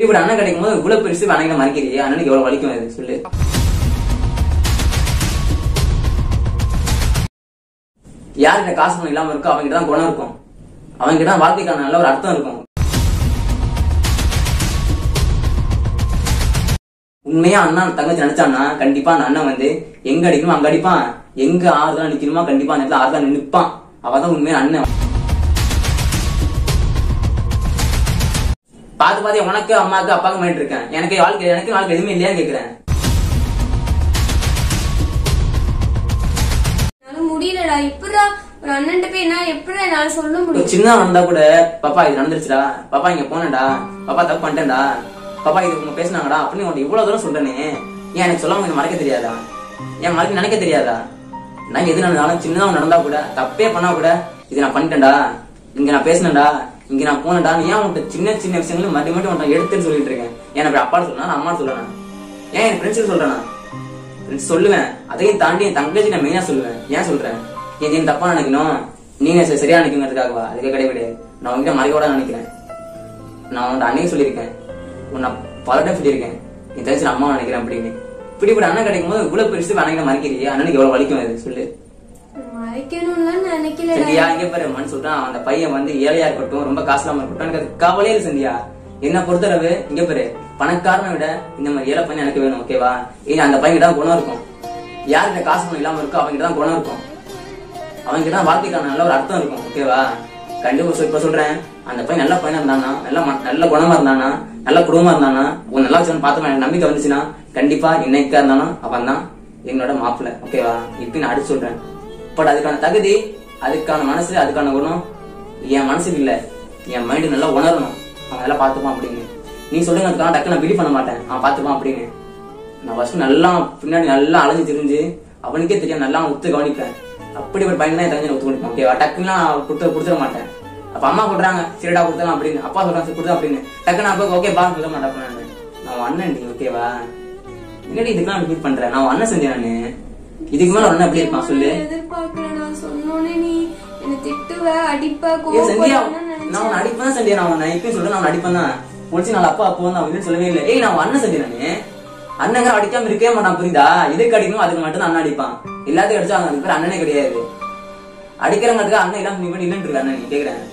இப்படி அண்ணன் கிடைக்கும் போது இவ்வளவு பெருசு அண்ணன் மறைக்கிறியே அண்ணனுக்கு எவ்வளவு வலிக்கும் அது சொல்லு யார்கிட்ட காசு பணம் இல்லாம இருக்கோ அவங்ககிட்ட தான் குணம் இருக்கும் அவங்ககிட்ட தான் வாழ்க்கைக்கான நல்ல ஒரு அர்த்தம் இருக்கும் உண்மையா அண்ணா தங்கச்சி நினைச்சான்னா கண்டிப்பா அந்த அண்ணன் வந்து எங்க அடிக்கணுமோ அங்க அடிப்பான் எங்க ஆறுதலா நிக்கணுமோ கண்டிப்பா அந்த இடத்துல ஆறுதலா நிப்பான் அவதான் உண்மையா அண்ணன் பார்த்து பார்த்து உனக்கு அம்மாக்கு அப்பாக்கு பண்ணிட்டு இருக்கேன் எனக்கு வாழ்க்கை எனக்கு வாழ்க்கை எதுவுமே இல்லையான்னு கேக்குறேன் என்னால முடியலடா எப்படா ஒரு அண்ணன்ட்ட போய் என்ன எப்படா என்னால சொல்ல ஒரு முடியும் சின்ன வந்தா கூட பாப்பா இது நடந்துருச்சுடா பாப்பா இங்க போனேன்டா பாப்பா தப்பு பண்ணிட்டேன்டா பாப்பா இது உங்க பேசுனாங்கடா அப்படின்னு உன்ட்ட இவ்வளவு தூரம் சொல்றேனே ஏன் எனக்கு சொல்லாம எனக்கு மறைக்க தெரியாதா என் மறைக்க நினைக்க தெரியாதா நான் எது நடந்தாலும் சின்னதா ஒண்ணு நடந்தா கூட தப்பே பண்ணா கூட இது நான் பண்ணிட்டேன்டா இங்க நான் பேசினேன்டா இங்க நான் போனேன்டா நீ ஏன் உன்ட்ட சின்ன சின்ன விஷயங்களும் மறுபடியும் மட்டும் உன்ட்ட எடுத்துன்னு சொல்லிட்டு இருக்கேன் ஏன் அப்படி அப்பா சொல்லணும் அம்மா சொல்லணும் ஏன் என் ஃப்ரெண்ட்ஸுக்கு சொல்றேன் ஃப்ரெண்ட்ஸ் சொல்லுவேன் அதையும் தாண்டி என் தங்கச்சி நான் மெயினா சொல்லுவேன் ஏன் சொல்றேன் என் நீ தப்பா நினைக்கணும் நீங்க சரி- சரியா நினைக்கணுங்கிறதுக்காகவா அதுக்கே கிடையாது கிடையாது நான் உங்ககிட்ட மறைக்க நினைக்கிறேன் நான் உன்ட்ட அன்னைக்கு சொல்லியிருக்கேன் உன்னை பல டைம் சொல்லியிருக்கேன் என் தங்கச்சி நான் அம்மா நினைக்கிறேன் அப்படின்னு இப்படி இப்படி அண்ணன் கிடைக்கும் போது இவ்வளவு பெருசு அண்ணன் மறைக்கிறியே அண்ணனுக்கு எவ்வளவு வலிக்கும் அது சொல்லு மறைக்கணும்லாம் நினைக்கலடா சந்தியா இங்க பாரு மனு சொல்றான் அந்த பையன் வந்து ஏழையா இருக்கட்டும் ரொம்ப காசு இல்லாம இருக்கட்டும் எனக்கு அது கவலையே இல்லை சந்தியா என்ன பொறுத்தளவு இங்க பாரு பணக்காரனை விட இந்த மாதிரி ஏழை பையன் எனக்கு வேணும் ஓகேவா ஏன் அந்த பையன் தான் குணம் இருக்கும் யார்கிட்ட காசு பணம் இல்லாம இருக்கோ அவங்க தான் குணம் இருக்கும் அவங்க தான் வாழ்க்கைக்கான நல்ல ஒரு அர்த்தம் இருக்கும் ஓகேவா கண்டிப்பா சொல்~ இப்ப சொல்றேன் அந்த பையன் நல்ல பையனா இருந்தானா நல்ல ம- நல்ல குணமா இருந்தானா நல்ல குடும்பமா இருந்தானா உன் நல்லா வச்சு பார்த்து எனக்கு நம்பிக்கை வந்துச்சுன்னா கண்டிப்பா இன்னைக்கா இருந்தாலும் அவன் தான் என்னோட மாப்பிள்ளை ஓகேவா இப்ப நான் அடிச்சு சொல்றேன் பட் அதுக்கான தகுதி அதுக்கான மனசு அதுக்கான குணம் என் மனசுக்கு இல்ல என் மைண்டு நல்லா உணரணும் அவன் நல்லா பார்த்துப்பான் அப்படின்னு நீ சொல்லுங்க அதுக்கான டக்கு நான் பிலீவ் பண்ண மாட்டேன் அவன் பார்த்துப்பான் அப்படின்னு நான் ஃபர்ஸ்ட் நல்லா பின்னாடி நல்லா அலைஞ்சு திரிஞ்சு அவனுக்கே தெரியும் நல்லா அவன் உத்து கவனிப்பேன் அப்படி ஒரு பையன் தான் என் தங்கச்சி ஒத்து கவனிப்பேன் ஓகேவா டக்குன்னா கொடுத்து கொடுத்துட மாட்டேன் அப்ப அம்மா சொல்றாங்க சரிடா கொடுத்தலாம் அப்படின்னு அப்பா சொல்றாங்க சரி கொடுத்தா அப்படின்னு டக்குன்னு அப்பா ஓகே பா சொல்ல மாட்டேன் அப்ப நானு. நான் உன் அண்ணன் டி ஓகேவா என்னடி இதுக்கெல்லாம் ஃபீல் பண்றேன் நான் உன் அண்ணன் செஞ்சேன் நானு இதுக்கு மேல ஒரு அண்ணன் எப்படி இருப்பான் சொல்லு எதிர்பார்க்கலடா சொன்னோனே நீ என்ன திட்டுவ அடிப்ப ஏய் சந்தியா கோவப்படுவேன்னு நான் உன்னை அடிப்பேன் தான் சந்தியா நான் உன்னை இப்பயும் சொல்றேன் நான் உன்னை அடிப்பேன் தான் முடிச்சு நாள் அப்பா அப்போ வந்து அவன் சொல்லவே இல்லை ஏய் நான் உன் அண்ணன் சந்தியா நானு அண்ணங்க அடிக்காம இருக்கவே மாட்டான் புரியுதா எதுக்கு அடிக்கணும் அதுக்கு மட்டும் தான் அண்ணன் அடிப்பான் எல்லாத்துக்கும் அடிச்சா அதுக்கு பேர் அண்ணனே கிடையாது அடிக்கிறவங்களுக்கு அண்ணன் இல்லாம நீ பண்ணி இல்லைன்னு இருக்க அண்ணன் நீ கேக்குறேன்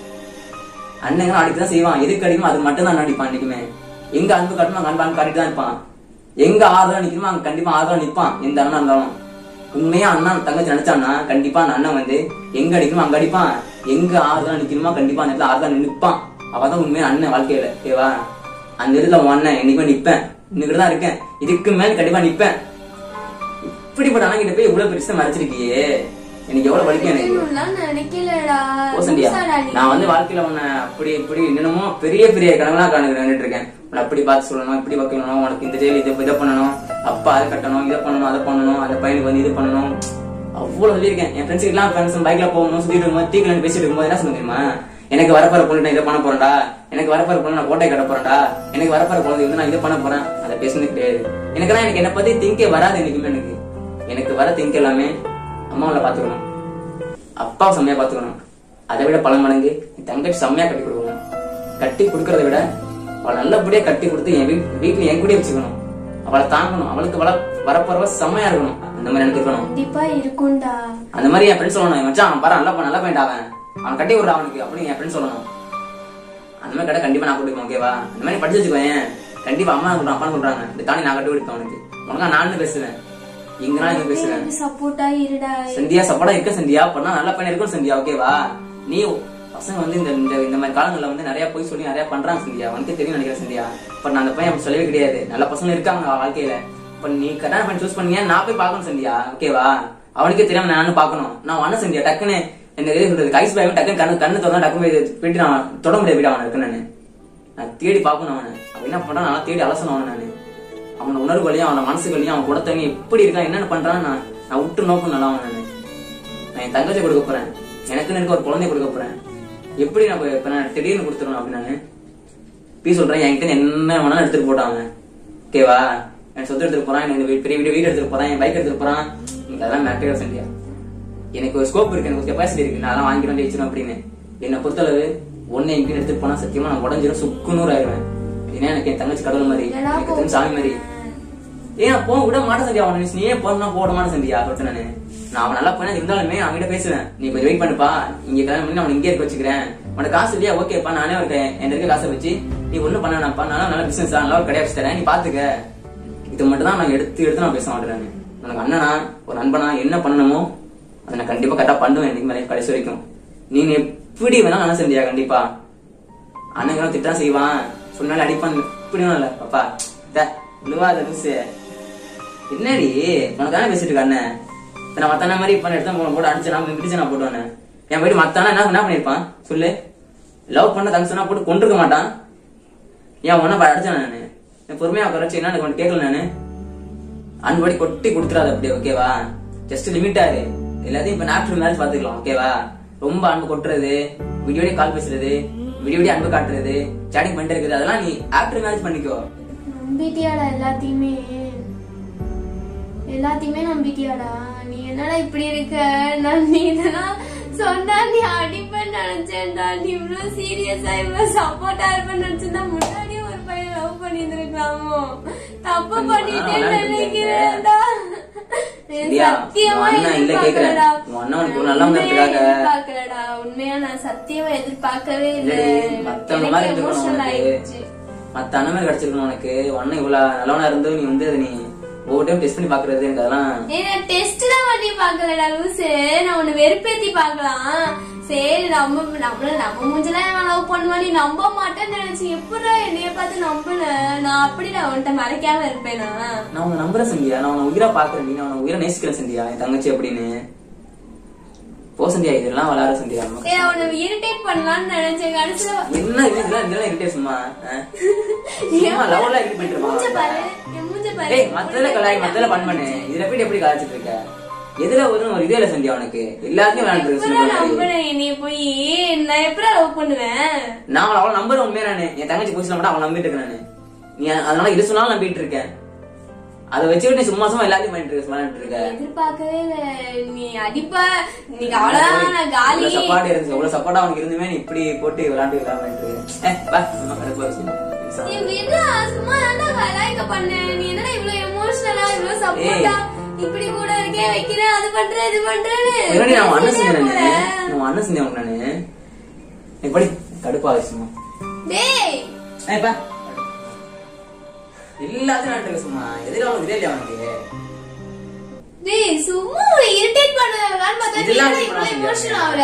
அண்ணங்க அடிக்கதான் செய்வான் எதுக்கு அடிக்கணும் அதுக்கு மட்டும் தான் அண்ணன் அடிப்பான் இன்னைக்குமே எங்க அன்பு கட்டணும் அங்க அன்பு அன்பு காட்டிட்டு தான் இருப்பான் எங்க ஆறுதலா நிக்கணுமோ அங்க கண்டிப்பா ஆறுதலா நிப்பான் எந்த அண்ணன் இருந்தாலும் உண்மையா அண்ணன் தங்கச்சி நினைச்சான்னா கண்டிப்பா அந்த அண்ணன் வந்து எங்க அடிக்கணுமோ அங்க அடிப்பான் எங்க ஆறுதலா நிக்கணுமோ கண்டிப்பா அந்த இடத்துல ஆறுதலா நிப்பான் அவதான் உண்மையா அண்ணன் வாழ்க்கையில ஓகேவா அந்த இடத்துல உன் அண்ணன் என்னைக்குமே நிப்பேன் இன்னைக்கு தான் இருக்கேன் இதுக்கு மேல கண்டிப்பா நிப்பேன் இப்படிப்பட்ட அண்ணன் கிட்ட போய் இவ்வளவு பெருசா மறைச்சிருக்கியே எனக்கு எவ்வளவு வலிக்கும் எனக்கு நினைக்கணும்லாம் நினைக்கலடா ஓ சந்தியா லூசாடா நீ. நான் வந்து வாழ்க்கையில உன்னை அப்படி இப்படி என்னென்னமோ பெரிய பெரிய கனவுலாம் காணுட்டு இருக்கேன் உன்னை அப்படி பார்த்து சொல்லணும் இப்படி வைக்கணும் உனக்கு இந்த ஜெயில் இதை இதை பண்ணணும் அப்பா அதை கட்டணும் இதை பண்ணணும் அதை பண்ணணும் அந்த பையனுக்கு வந்து இது பண்ணணும் அவ்வளவு சொல்லியிருக்கேன் என் ஃப்ரெண்ட்ஸ் எல்லாம் ஃப்ரெண்ட்ஸ் பைக்ல போகணும் சுத்திட்டு இருக்கும்போது டீக்கல பேசிட்டு இருக்கும்போது என்ன சொல்லுங்க தெரியுமா எனக்கு வரப்போற பொண்ணு நான் இதை பண்ண போறேன்டா எனக்கு வரப்போற பொண்ணு நான் கோட்டை கட்ட போறேன்டா எனக்கு வரப்போற குழந்தை வந்து நான் இதை பண்ண போறேன் அதை பேசுனது கிடையாது எனக்குலாம் எனக்கு என்ன பத்தி திங்கே வராது எனக்குமே எனக்கு எனக்கு வர திங்க் எல்லாமே அம்மாவில் பாத்துக்கணும் அப்பாவை செம்மையா பாத்துக்கணும் அதை விட பல மடங்கு என் தங்கச்சி செம்மையா கட்டி கொடுக்கணும் கட்டி கொடுக்கறத விட அவளை நல்லபடியா கட்டி கொடுத்து என் வீட் வீட்டுல என் கூடயே வச்சுக்கணும் அவளை தாங்கணும் அவளுக்கு வள வரப்போறவ செம்மையா இருக்கணும் அந்த மாதிரி எனக்கு இருக்கணும் கண்டிப்பா இருக்கும்டா அந்த மாதிரி என் ஃப்ரெண்ட் சொல்லணும் இவன் மச்சான் அவன் பாரு நல்லா பண்ண நல்லா பண்ணிட்டு அவன் அவன் கட்டி விடுறான் அவனுக்கு அப்படின்னு என் ஃப்ரெண்ட் சொல்லணும் அந்த மாதிரி கடை கண்டிப்பா நான் கொடுப்பேன் ஓகேவா அந்த மாதிரி படிச்சு வச்சுக்கோயேன் கண்டிப்பா அம்மா சொல்றான் அப்பா சொல்றாங்க இந்த தாண்டி நான் கட்டி கொடுப்பேன் அவனுக்கு உனக்கு நானும் பேசுவேன் இங்க நான் இங்க பேசுவேன் சப்போர்ட்டா இருடா சந்தியா சப்போர்ட்டா இருக்க சந்தியா பண்ணா நல்ல பையன் இருக்கும் சந்தியா ஓகேவா நீ பசங்க வந்து இந்த இந்த இந்த மாதிரி காலங்கள்ல வந்து நிறைய போய் சொல்லி நிறைய பண்றாங்க சந்தியா உனக்கே தெரியும் நினைக்கிறேன் சந்தியா இப்ப நான் அந்த பையன் அப்படி சொல்லவே கிடையாது நல்ல பசங்க இருக்காங்க அவன் வாழ்க்கையில இப்ப நீ கல்யாணம் பண்ணி சூஸ் பண்ணியா நான் போய் பார்க்கணும் சந்தியா ஓகேவா அவனுக்கே தெரியாம நானும் பார்க்கணும் நான் அண்ணன் சந்தியா டக்குன்னு என்ன எது சொல்றது கைஸ் பாய் டக்குன்னு கண்ணு கண்ணு திறந்தா டக்குன்னு போய் போயிட்டு நான் தொட முடியாது வீடு அவனை இருக்கு நானு நான் தேடி பார்க்கணும் அவனை அவன் என்ன பண்றான் நான் தேடி அலசணும் அவனை நானு அவன உணர்வுகளையும் அவன மனசுகளையும் அவன் குணத்தையும் எப்படி இருக்கான் என்னென்ன பண்றான்னு நான் நான் விட்டு நோக்கம் நல்லா அவன் நானு நான் என் தங்கச்சி கொடுக்க போறேன் எனக்குன்னு இருக்க ஒரு குழந்தைய கொடுக்க போறேன் எப்படி நான் இப்ப- இப்ப நான் திடீர்னு கொடுத்துருவேன் அப்படின்னு நானு பீ சொல்றேன் என்கிட்ட என்ன வேணாலும் எடுத்துட்டு போட்டான் அவன் ஓகேவா என் சொத்து எடுத்துட்டு போறான் எனக்கு வீ- பெரிய வீடு வீடு எடுத்துட்டு போறான் என் பைக் எடுத்துட்டு போறான் எனக்கு அதெல்லாம் மேட்டர் சண்டியா எனக்கு ஒரு ஸ்கோப் இருக்கு எனக்கு ஒரு கெப்பாசிட்டி இருக்கு நான் அதெல்லாம் வாங்கிட்டு வந்து வச்சிடும் அப்படின்னு என்னை பொறுத்தளவு ஒன்னு எங்கேயும் எடுத்துட்டு போனா சத்தியமா நான் உடஞ்சிரும் சுக்குநூறு ஆயிடுவேன் ஏன்னா எனக்கு என் தங்கச்சி கடவுள் மாதிரி என்னடா எனக்கு தெரிஞ்ச சாமி மாதிரி ஏன் போக விட மாட்டேன் சந்தியா அவனை நீ ஏன் போனா போட மாட்டேன் சந்தியா சொல்லிட்டு நானு நான் அவன் நல்லா போனா இருந்தாலுமே நான் அவன்கிட்ட பேசுவேன் நீ கொஞ்சம் வெயிட் பண்ணுப்பா இங்க கல்யாணம் பண்ணி அவனை இங்கே இருக்க வச்சுக்கிறேன் உனக்கு காசு இல்லையா ஓகேப்பா நானே ஒரு என் இருக்க காசை வச்சு நீ ஒண்ணும் பண்ண வேணாம்ப்பா நல்லா நல்ல பிசினஸ் நல்லா ஒரு கடையா வச்சு தரேன் நீ பாத்துக்க இது மட்டும் தான் நான் எடுத்து எடுத்து நான் பேச மாட்டேன் உனக்கு அண்ணனா ஒரு நண்பனா என்ன பண்ணணுமோ அதை நான் கண்டிப்பா கரெக்டா பண்ணுவேன் இன்னைக்கு மேலே கடைசி வரைக்கும் நீங்க எப்படி வேணாலும் அண்ணன் சந்தியா கண்டிப்பா அண்ணன் திட்டம் செய்வான் சொன்னாலும் அடிப்பான் இப்படி இல்ல அப்பா விழுவாத லூசு என்னடி உனக்கு தானே பேசிட்டு இருக்க அண்ணன் இப்ப நான் மத்த அண்ணன் மாதிரி இப்ப எடுத்து போன போட்டு அடிச்சு நான் பிடிச்சு நான் போட்டுவானே என் போயிட்டு மத்த அண்ணன் என்ன என்ன பண்ணிருப்பான் சொல்லு லவ் பண்ண தங்க சொன்னா போட்டு கொண்டிருக்க மாட்டான் ஏன் ஒன்னா அடிச்சேன் நானு என் பொறுமையா குறைச்சு என்ன எனக்கு கேட்கல நானு அன்படி கொட்டி கொடுத்துறாது அப்படியே ஓகேவா ஜஸ்ட் லிமிட்டா இரு எல்லாத்தையும் இப்ப ஆஃப்டர் மேரேஜ் பாத்துக்கலாம் ஓகேவா ரொம்ப அன்பு கொட்டுறது வீடியோடய கால் பேசுறது வீடியோடய அன்பு காட்டுறது சேட்டிங் பண்ணிட்டு இருக்குது அதெல்லாம் நீ ஆஃப்டர் மேரேஜ் பண்ணிக்கோ நம்பிட்டியாடா எல்லாத்தையுமே எல்லாத்தையுமே நம்பிட்டியாடா நீ என்னடா இப்படி இருக்க நான் நீ இதெல்லாம் சொன்னா நீ அடிப்பேன்னு நினைச்சேன்டா நீ இவ்வளவு சீரியஸா இவ்வளவு சப்போர்ட்டா இருப்பேன்னு நினைச்சிருந்தா முன்னாடியே ஒரு பையன் லவ் பண்ணியிருந்திருக்கலாமோ தப்பு பண்ணிட்டேன்னு நினைக்கிறேன்டா சரியா? சத்தியமா உன் அண்ணன் இல்ல கேக்குறேன். எதிர்பார்க்கலடா. உன் அண்ணன் உனக்கு ஒரு நல்லவங்கிறதுக்காக. உண்மையா எதிர்பார்க்கலடா உண்மையா நான் சத்தியமா எதிர்பார்க்கவே இல்ல இல்லடி, மத்தவங்க மாதிரி எனக்கு இருக்கணும் emotional உனக்கு ஆயிடுச்சு மத்த அண்ணன் மாதிரி கிடைச்சிருக்கணும் உனக்கு உன் அண்ணன் இவ்வளவு நல்லவனா இருந்து நீ வந்து அதை நீ ஒவ்வொரு டைம் டெஸ்ட் பண்ணி பாக்குறது எனக்கு அதெல்லாம் ஏன்னா டெஸ்ட் தான் பண்ணி பாக்கலடா லூசு நான் உன்னை வெறுப்பேத்தி பார்க்கலாம் சரி நம்ம நம்மள நம்ம மூஞ்செல்லாம் நான் லவ் பண்ணுவான் நீ நம்ப மாட்டேன்னு நினைச்சு எப்படா என்னைய பார்த்து நம்புன நான் அப்படி நான் உன்கிட்ட மறைக்காம இருப்பேனா நான் உன்னை நம்புறேன் சந்தியா நான் உன்னை உயிரா பாக்குறேன் நீ நான் உன்னை உயிரை நேசிக்கிறேன் சந்தியா என் தங்கச்சி அப்படின்னு போ சந்தியா இதெல்லாம் வளர சந்தியா நமக்கு. ஏய் அவனை இரிட்டேட் பண்ணலாம்னு நினைச்சேன் கடைசியில என்ன இது இதெல்லாம் இதெல்லாம் irritate சும்மா ஆ? சும்மா லவ்ல இருக்கு பண்ணிட்டு மூஞ்ச இருப்பான் பாரு என் மூஞ்ச பாரு ஏய் மத்ததுல கலாய் மத்ததுல பண் பண்ணு இதுல போயிட்டு எப்படி கலாச்சிட்டு இருக்க எதுல ஒரு ஒரு இதே இல்ல சந்தியா உனக்கு எல்லாத்தையும் விளையாண்டு இருக்கு எப்படா சின்ன பிள்ளை மாதிரி. நம்புனேன் என்னைய போய் நான் எப்படா லவ் பண்ணுவேன் நான் அவளை நம்புறேன் உண்மையா நானு என் தங்கச்சி புதுசுல மட்டும் அவன் நம்பிட்டு இருக்கேன் நானு நீ அதனால இது சொன்னாலும் நம்பிட்டு இருக்கேன் அதை வச்சுக்கிட்டு நீ சும்மா சும்மா எல்லாத்தையும் பண்ணிட்டு இருக்க விளையாண்டுட்டு இருக்க எதிர்பார்க்கவே இல்ல நீ அடிப்ப நீங்க அவ்வளவுதான் நான் காலி எவ்வளவு சப்பாடு இருந்துச்சு எவ்வளவு சப்பாடா அவனுக்கு இருந்துமே நீ இப்படி போட்டு விளையாண்டு விளையாண்டு ஏ வா நம்ம கடுப்பு வச்சு நீ விடுடா, சும்மா தான்டா கலாய்க்க பண்ணேன். நீ என்னடா இவ்ளோ emotional ஆ, இவ்ளோ support ஆ, இப்படி கூட இருக்கேன், வைக்கிறேன், அது பண்றேன், இது பண்றேன்னு முன்னாடி நான் உன் அண்ணன் பேசிட்டே செஞ்சேன் போற. நானு நான் உன் அண்ணன் செஞ்சேன் உனக்கு நானு எப்படி கடுப்பா சும்மா டேய், ஏய் பா எல்லாத்தையும் விளையாண்டு இருக்க சும்மா எதிர அவனுக்கு இதே இல்லையா அவனுக்கு டேய், சும்மா உன்னை irritate பண்ணுவேன்லான்னு பார்த்தா நீ இதெல்லாம் என்னடா இப்ப இவ்ளோ நான் emotional ஆகுற?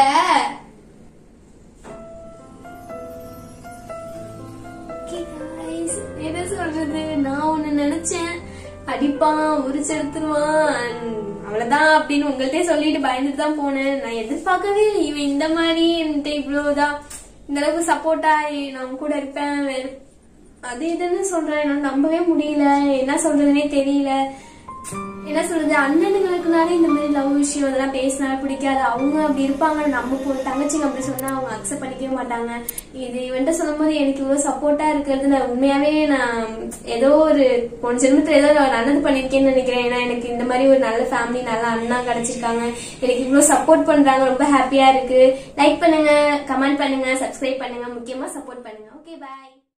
Okay guys, என்ன சொல்றது நான் ஒண்ணு நினைச்சேன் அடிப்பான் உரிச்செடுத்துருவான் அவ்வளவுதான் அப்படின்னு உங்கள்ட்டே சொல்லிட்டு பயந்துட்டு தான் போனேன் நான் எதிர்பார்க்கவே இல்லை இவன் இந்த மாதிரி என்கிட்ட இவ்வளவுதான் இந்த அளவுக்கு சப்போர்ட்டா நான் கூட இருப்பேன் வெறு- அது இதுன்னு சொல்றேன் என்னால நம்பவே முடியல என்ன சொல்றதுனே தெரியல என்ன சொல்றது அண்ணனுங்களுக்குனாலே இந்த மாதிரி லவ் விஷயம் இதெல்லாம் பேசினா பிடிக்காது அவங்க அப்படி இருப்பாங்க நம்ம போ தங்கச்சிங்க அப்படி சொன்னா அவங்க அக்செப்ட் பண்ணிக்கவே மாட்டாங்க இது இவன்ட்ட சொல்லும்போது எனக்கு இவ்வளவு சப்போர்ட்டா இருக்கிறது நான் உண்மையாவே நான் ஏதோ ஒரு போன ஜென்மத்துல ஏதோ நான் நல்லது பண்ணிருக்கேன்னு நினைக்கிறேன் ஏன்னா எனக்கு இந்த மாதிரி ஒரு நல்ல ஃபேமிலி நல்ல அண்ணா கிடைச்சிருக்காங்க எனக்கு இவ்வளவு சப்போர்ட் பண்றாங்க ரொம்ப ஹாப்பியா இருக்கு லைக் பண்ணுங்க கமெண்ட் பண்ணுங்க சப்ஸ்கிரைப் பண்ணுங்க முக்கியமா சப்போர்ட் பண்ணுங்க ஓகே பாய்